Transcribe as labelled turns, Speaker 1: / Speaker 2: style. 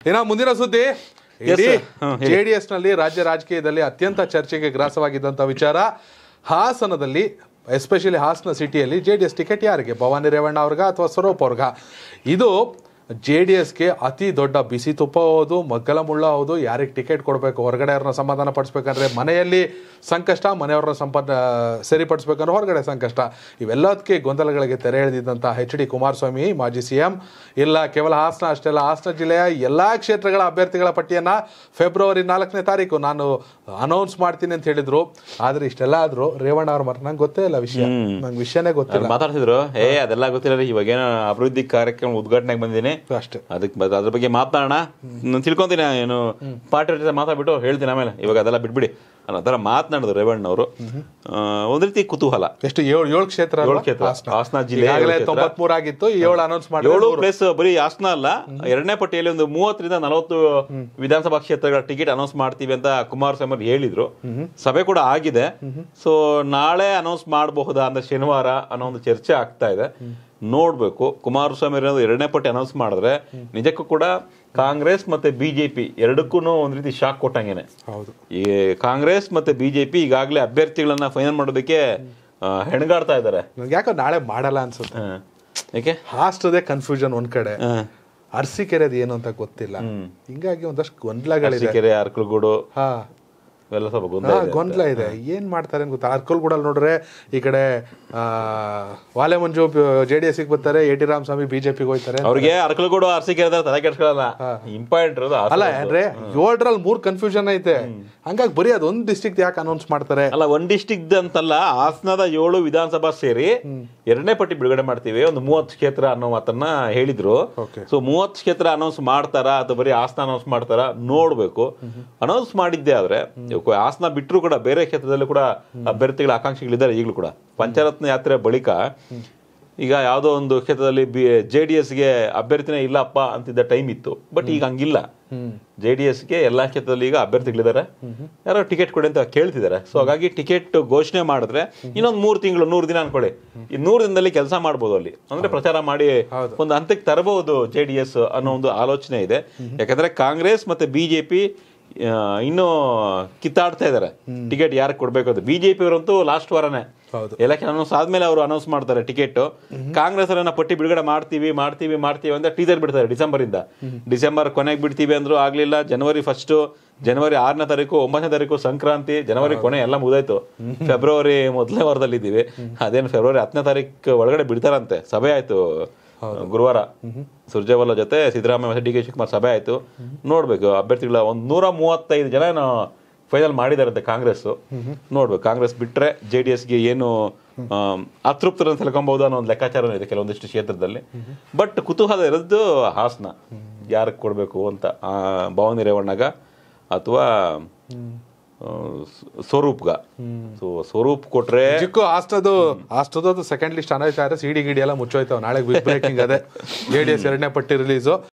Speaker 1: ಇನ್ನ ಮುಂದಿನ ಸುದ್ದಿ
Speaker 2: Yes, sir. ಹಾ, ಹೇಳಿ.
Speaker 1: ಜೆ ಡಿ ಎಸ್ ನಲ್ಲಿ ರಾಜ್ಯ ರಾಜಕೀಯದಲ್ಲಿ ಅತ್ಯಂತ ಚರ್ಚೆಗೆ ಗ್ರಾಸವಾಗಿದ್ದಂತ ವಿಚಾರ ಹಾಸನದಲ್ಲಿ ಎಸ್ಪೆಷಲಿ ಹಾಸನ ಸಿಟಿಯಲ್ಲಿ ಜೆ ಡಿ ಎಸ್ ಟಿಕೆಟ್ ಯಾರಿಗೆ ಭವಾನಿ ರೇವಣ್ಣ ಅವ್ರಿಗ ಅಥವಾ ಸ್ವರೂಪ್ ಅವ್ರಿಗ ಇದು ಜೆ ಡಿ ಎಸ್ಗೆ ಅತಿ ದೊಡ್ಡ ಬಿಸಿ ತುಪ್ಪ ಹೌದು ಮಗ್ಗಲ ಮುಳ್ಳ ಹೌದು ಯಾರಿಗೆ ಟಿಕೆಟ್ ಕೊಡಬೇಕು ಹೊರಗಡೆ ಅವ್ರನ್ನ ಸಮಾಧಾನ ಪಡಿಸ್ಬೇಕಂದ್ರೆ ಮನೆಯಲ್ಲಿ ಸಂಕಷ್ಟ ಮನೆಯವ್ರನ್ನ ಸಂಪದ ಸರಿಪಡಿಸ್ಬೇಕಂದ್ರೆ ಹೊರಗಡೆ ಸಂಕಷ್ಟ ಇವೆಲ್ಲದಕ್ಕೆ ಗೊಂದಲಗಳಿಗೆ ತೆರೆ ಎಳೆದಿದ್ದಂಥ ಎಚ್ ಡಿ ಕುಮಾರಸ್ವಾಮಿ ಮಾಜಿ ಸಿ ಎಂ ಇಲ್ಲ ಕೇವಲ ಹಾಸನ ಅಷ್ಟೇ ಅಲ್ಲ ಹಾಸನ ಜಿಲ್ಲೆಯ ಎಲ್ಲ ಕ್ಷೇತ್ರಗಳ ಅಭ್ಯರ್ಥಿಗಳ ಪಟ್ಟಿಯನ್ನ ಫೆಬ್ರವರಿ ನಾಲ್ಕನೇ ತಾರೀಕು ನಾನು ಅನೌನ್ಸ್ ಮಾಡ್ತೀನಿ ಅಂತ ಹೇಳಿದ್ರು ಆದ್ರೆ ಇಷ್ಟೆಲ್ಲ ಆದ್ರೂ ರೇವಣ್ಣ ಅವ್ರ ಮರ ನಂಗೆ ಗೊತ್ತೇ ಇಲ್ಲ ವಿಷಯ ನಂಗೆ ವಿಷಯನೇ ಗೊತ್ತಿಲ್ಲ
Speaker 2: ಅವ್ರು ಮಾತಾಡ್ತಿದ್ರು ಏ ಅದೆಲ್ಲ ಗೊತ್ತಿಲ್ಲ ರೀ ಇವಾಗೇನೋ ಅಭಿವೃದ್ಧಿ ಕಾರ್ಯಕ್ರಮ ಉದ್ಘಾಟನೆಗೆ ಬಂದಿದ್ದೀನಿ
Speaker 1: ಅಷ್ಟೇ
Speaker 2: ಅದಕ್ಕೆ ಬ- ಅದ್ರ ಬಗ್ಗೆ ಮಾತನಾಡೋಣ ನಾನು ತಿಳ್ಕೊಂತೀನಿ ಏನು ಪಾರ್ಟಿ ಜೊತೆ ಮಾತಾಡ್ಬಿಟ್ಟು ಹೇಳ್ತೀನಿ ಆಮೇಲೆ ಇವಾಗ ಅದೆಲ್ಲ ಬಿಟ್ಬಿಡಿ ಅನ್ನೋ ಥರ ಮಾತನಾಡಿದ್ರು ರೇವಣ್ಣ ಅವರು ಒಂದ್ ರೀತಿ ಕುತೂಹಲ
Speaker 1: ಎಷ್ಟು ಏಳು ಏಳು ಕ್ಷೇತ್ರ ಅಲ್ವಾ?
Speaker 2: ಏಳು ಕ್ಷೇತ್ರ.
Speaker 1: ಹಾಸನ.
Speaker 2: ಹಾಸನ ಜಿಲ್ಲೆ
Speaker 1: ಈಗಾಗಲೇ
Speaker 2: ಏಳು ಕ್ಷೇತ್ರ.
Speaker 1: ತೊಂಬತ್ಮೂರು ಆಗಿತ್ತು ಈ ಏಳು ಅನೌನ್ಸ್ ಮಾಡಿ
Speaker 2: ಏಳು ಪ್ಲಸ್ ಬರೀ ಹಾಸನ ಅಲ್ಲ ಎರಡನೇ ಪಟ್ಟಿಯಲ್ಲಿ ಒಂದು ಮೂವತ್ತರಿಂದ ನಲವತ್ತು ವಿಧಾನಸಭಾ ಕ್ಷೇತ್ರಗಳ ಟಿಕೆಟ್ ಅನೌನ್ಸ್ ಮಾಡ್ತೀವಿ ಅಂತ ಕುಮಾರಸ್ವಾಮಿ ಅವರು ಹೇಳಿದ್ರು ಸಭೆ ಕೂಡ ಆಗಿದೆ ಸೊ ನಾಳೆ ಅನೌನ್ಸ್ ಮಾಡಬಹುದಾ ಅಂದ್ರೆ ಶನಿವಾರ ಅನ್ನೋ ಒಂದು ಚರ್ಚೆ ಆಗ್ತಾ ಇದೆ ನೋಡ್ಬೇಕು ಕುಮಾರಸ್ವಾಮಿ ಅವರು ಎರಡನೇ ಪಟ್ಟಿ ಅನೌನ್ಸ್ ಮಾಡಿದ್ರೆ ನಿಜಕ್ಕೂ ಕೂಡ ಕಾಂಗ್ರೆಸ್ ಮತ್ತೆ ಬಿಜೆಪಿ ಎರಡಕ್ಕೂ ಒಂದ್ ರೀತಿ ಶಾಕ್ ಕೊಟ್ಟಂಗೆನೆ
Speaker 1: ಹೌದು
Speaker 2: ಈ ಕಾಂಗ್ರೆಸ್ ಮತ್ತೆ ಬಿಜೆಪಿ ಈಗಾಗಲೇ ಅಭ್ಯರ್ಥಿಗಳನ್ನ ಫೈನಲ್ ಮಾಡೋದಕ್ಕೆ ಆ, ಹೆಣಗಾಡ್ತಾ ಇದ್ದಾರೆ
Speaker 1: ನಂಗೆ ಯಾಕೋ ನಾಳೆ ಮಾಡಲ್ಲ ಅನ್ಸುತ್ತೆ
Speaker 2: ಹ. ಯಾಕೆ
Speaker 1: ಹಾಸ್ಟದೇ ಕನ್ಫ್ಯೂಷನ್ ಒಂದ್ ಕಡೆ
Speaker 2: ಹ.
Speaker 1: ಅರಸೀಕೆರೆದು ಏನು ಅಂತ ಗೊತ್ತಿಲ್ಲ ಹಿಂಗಾಗಿ ಒಂದಷ್ಟು ಗೊಂದಲಗಳಿದೆ
Speaker 2: ಅರಸೀಕೆರೆ ಅರ್ಕಲಗೂಡು
Speaker 1: ಹಾ
Speaker 2: ಇವೆಲ್ಲ ಸ್ವಲ್ಪ ಗೊಂದಲ
Speaker 1: ಹಾ,
Speaker 2: ಇದೆ.
Speaker 1: ಗೊಂದಲ ಇದೆ ಏನ್ ಮಾಡ್ತಾರೆ ಅಂತ ಗೊತ್ತಾ ಅರ್ಕಲ್ಗೂಡಲ್ಲಿ ನೋಡ್ರೆ ಈ ಕಡೆ ಆ, ವಾಲೆ ಮಂಜು ಜೆ ಡಿ ಎಸ್ ಬರ್ತಾರೆ ಎ ಟಿ ರಾಮಸ್ವಾಮಿ ಬಿಜೆಪಿಗೆ ಹೋಯ್ತಾರೆ
Speaker 2: ಅವ್ರಿಗೆ ಅರ್ಕಲಗೂಡು ಅರಸೀಕೆರೆ ತಲೆ ಕೆಡ್ಸ್ಕೊಳ್ಳಲ್ಲ ಇಂಪಾರ್ಟೆಂಟ್ ಇರೋದು ಹಾಸನ.
Speaker 1: ಅಲ್ಲ ಅಂದ್ರೆ ಏಳರಲ್ಲಿ ಮೂರ್ ಕನ್ಫ್ಯೂಷನ್ ಐತೆ ಹಂಗಾಗಿ ಬರೀ ಅದೊಂದ್ ಡಿಸ್ಟ್ರಿಕ್ಟ್ ಯಾಕೆ ಅನೌನ್ಸ್ ಮಾಡ್ತಾರೆ
Speaker 2: ಅಲ್ಲ ಒಂದ್ ಡಿಸ್ಟಿಕ್ ಅಂತಲ್ಲ ಹಾಸನದ ಏಳು ವಿಧಾನಸಭಾ ಸೇರಿ ಎರಡನೇ ಪಟ್ಟಿ ಬಿಡುಗಡೆ ಮಾಡ್ತೀವಿ ಒಂದು ಮೂವತ್ತು ಕ್ಷೇತ್ರ ಅನ್ನೋ ಮಾತನ್ನ ಹೇಳಿದ್ರು
Speaker 1: Okay.
Speaker 2: ಸೊ ಮೂವತ್ತು ಕ್ಷೇತ್ರ ಅನೌನ್ಸ್ ಮಾಡ್ತಾರಾ ಅಥವಾ ಬರೀ ಹಾಸನ ಅನೌನ್ಸ್ ಮಾಡ್ತಾರಾ ನೋಡ್ಬೇಕು ಅನೌನ್ಸ್ ಮಾಡಿದ್ದೆ ಆದ್ರೆ ಇವಾಗ ಹಾಸನ ಬಿಟ್ಟರು ಕೂಡ ಬೇರೆ ಕ್ಷೇತ್ರದಲ್ಲೂ ಕೂಡ ಅಭ್ಯರ್ಥಿಗಳ ಆಕಾಂಕ್ಷಿಗಳಿದ್ದಾರೆ ಈಗಲೂ ಕೂಡ ಪಂಚರತ್ನ ಯಾತ್ರೆ ಬಳಿಕ ಈಗ ಯಾವುದೋ ಒಂದು ಕ್ಷೇತ್ರದಲ್ಲಿ ಬಿ ಜೆ ಡಿ ಎಸ್ಗೆ ಅಭ್ಯರ್ಥಿನೇ ಇಲ್ಲಪ್ಪ ಅಂತಿದ್ದ ಟೈಮ್ ಇತ್ತು ಬಟ್ ಈಗ ಹಂಗಿಲ್ಲ ಜೆ ಡಿ ಎಸ್ಗೆ ಎಲ್ಲಾ ಕ್ಷೇತ್ರದಲ್ಲಿ ಈಗ ಅಭ್ಯರ್ಥಿಗಳಿದ್ದಾರೆ ಯಾರೋ ಟಿಕೆಟ್ ಕೊಡಿ ಅಂತ ಕೇಳ್ತಿದ್ದಾರೆ ಸೊ ಹಾಗಾಗಿ ಟಿಕೆಟ್ ಘೋಷಣೆ ಮಾಡಿದ್ರೆ ಇನ್ನೊಂದು ಮೂರು ತಿಂಗಳು ನೂರು ದಿನ ಅನ್ಕೊಳ್ಳಿ ಈ ನೂರು ದಿನದಲ್ಲಿ ಕೆಲಸ ಮಾಡ್ಬೋದು ಅಲ್ಲಿ ಅಂದ್ರೆ ಪ್ರಚಾರ ಮಾಡಿ ಒಂದು ಹಂತಕ್ಕೆ ತರಬಹುದು ಜೆ ಡಿ ಎಸ್ ಅನ್ನೋ ಒಂದು ಆಲೋಚನೆ ಇದೆ ಯಾಕಂದ್ರೆ ಕಾಂಗ್ರೆಸ್ ಮತ್ತೆ ಬಿಜೆಪಿ ಇನ್ನೂ ಕಿತ್ತಾಡ್ತಾ ಇದ್ದಾರೆ ಟಿಕೆಟ್ ಯಾರಿಗೆ ಕೊಡ್ಬೇಕು ಅಂತ ಬಿಜೆಪಿ ಅವರಂತೂ ಲಾಸ್ಟ್ ವಾರನೇ
Speaker 1: ಹೌದು.
Speaker 2: ಎಲೆಕ್ಷನ್ ಅನೌನ್ಸ್ ಆದ್ಮೇಲೆ ಅವರು ಅನೌನ್ಸ್ ಮಾಡ್ತಾರೆ ಟಿಕೆಟ್ ಕಾಂಗ್ರೆಸ್ ಅವರನ್ನ ಪಟ್ಟಿ ಬಿಡುಗಡೆ ಮಾಡ್ತೀವಿ ಮಾಡ್ತೀವಿ ಮಾಡ್ತೀವಿ ಅಂತ ಟೀಸರ್ ಬಿಡ್ತಾರೆ ಡಿಸೆಂಬರ್ ಇಂದ ಡಿಸೆಂಬರ್ ಕೊನೆಗೆ ಬಿಡ್ತೀವಿ ಅಂದ್ರು ಆಗ್ಲಿಲ್ಲ ಜನವರಿ ಫಸ್ಟ್ ಜನವರಿ ಆರನೇ ತಾರೀಕು ಒಂಬತ್ತನೇ ತಾರೀಕು ಸಂಕ್ರಾಂತಿ ಜನವರಿ ಕೊನೆ ಎಲ್ಲ ಮುಗ್ದಾಯ್ತು ಫೆಬ್ರವರಿ ಮೊದಲನೇ ವಾರದಲ್ಲಿ ಇದ್ದೀವಿ ಅದೇನು ಫೆಬ್ರವರಿ ಹತ್ತನೇ ತಾರೀಕು ಒಳಗಡೆ ಬಿಡ್ತಾರಂತೆ ಸಭೆ ಆಯ್ತು ಗುರುವಾರ ಸುರ್ಜೇವಾಲ ಜೊತೆ ಸಿದ್ದರಾಮಯ್ಯ ಮತ್ತೆ ಡಿ ಕೆ ಶಿವಕುಮಾರ್ ಸಭೆ ಆಯ್ತು ನೋಡ್ಬೇಕು ಅಭ್ಯರ್ಥಿಗಳ ಒಂದ್ ನೂರ ಮೂವತ್ತೈದು ಜನ ಏನೋ ಫೈನಲ್ ಮಾಡಿದಾರಂತೆ ಕಾಂಗ್ರೆಸ್ ನೋಡ್ಬೇಕು ಕಾಂಗ್ರೆಸ್ ಬಿಟ್ರೆ ಜೆ ಡಿ ಎಸ್ಗೆ ಏನು ಆಮ್, ಅತೃಪ್ತರನ್ನು ಸೆಳ್ಕೊಬಹುದು ಅನ್ನೋ ಒಂದು ಲೆಕ್ಕಾಚಾರ ಇದೆ ಕೆಲವೊಂದಿಷ್ಟು ಕ್ಷೇತ್ರದಲ್ಲಿ ಬಟ್ ಕುತೂಹಲ ಇರೋದು ಹಾಸನ ಯಾರಿಗೆ ಕೊಡಬೇಕು ಅಂತ ಆ, ಭವಾನಿ ರೇವಣ್ಣಗ ಅಥವಾ ಆ, ಸ್- ಸ್ವರೂಪ್ಗ ಸೊ ಸ್ವರೂಪ್ ಕೊಟ್ರೆ
Speaker 1: ಚಿಕ್ಕು ಹಾಸ್ಟದು ಹಾಸ್ಟದು ಸೆಕೆಂಡ್ ಲಿಸ್ಟ್ ಅನೌನ್ಸ್ ಆದ್ರೆ ಸಿಡಿ ಗಿಡಿ ಎಲ್ಲ ಮುಚ್ಚೋಯ್ತಾವ ನಾಳೆ ಬಿಗ್ ಬ್ರೇಕಿಂಗ್ ಅದೇ ಜೆ ಡಿ ಎಸ್ ಎರಡನೇ ಪಟ್ಟಿ ರಿಲೀಸು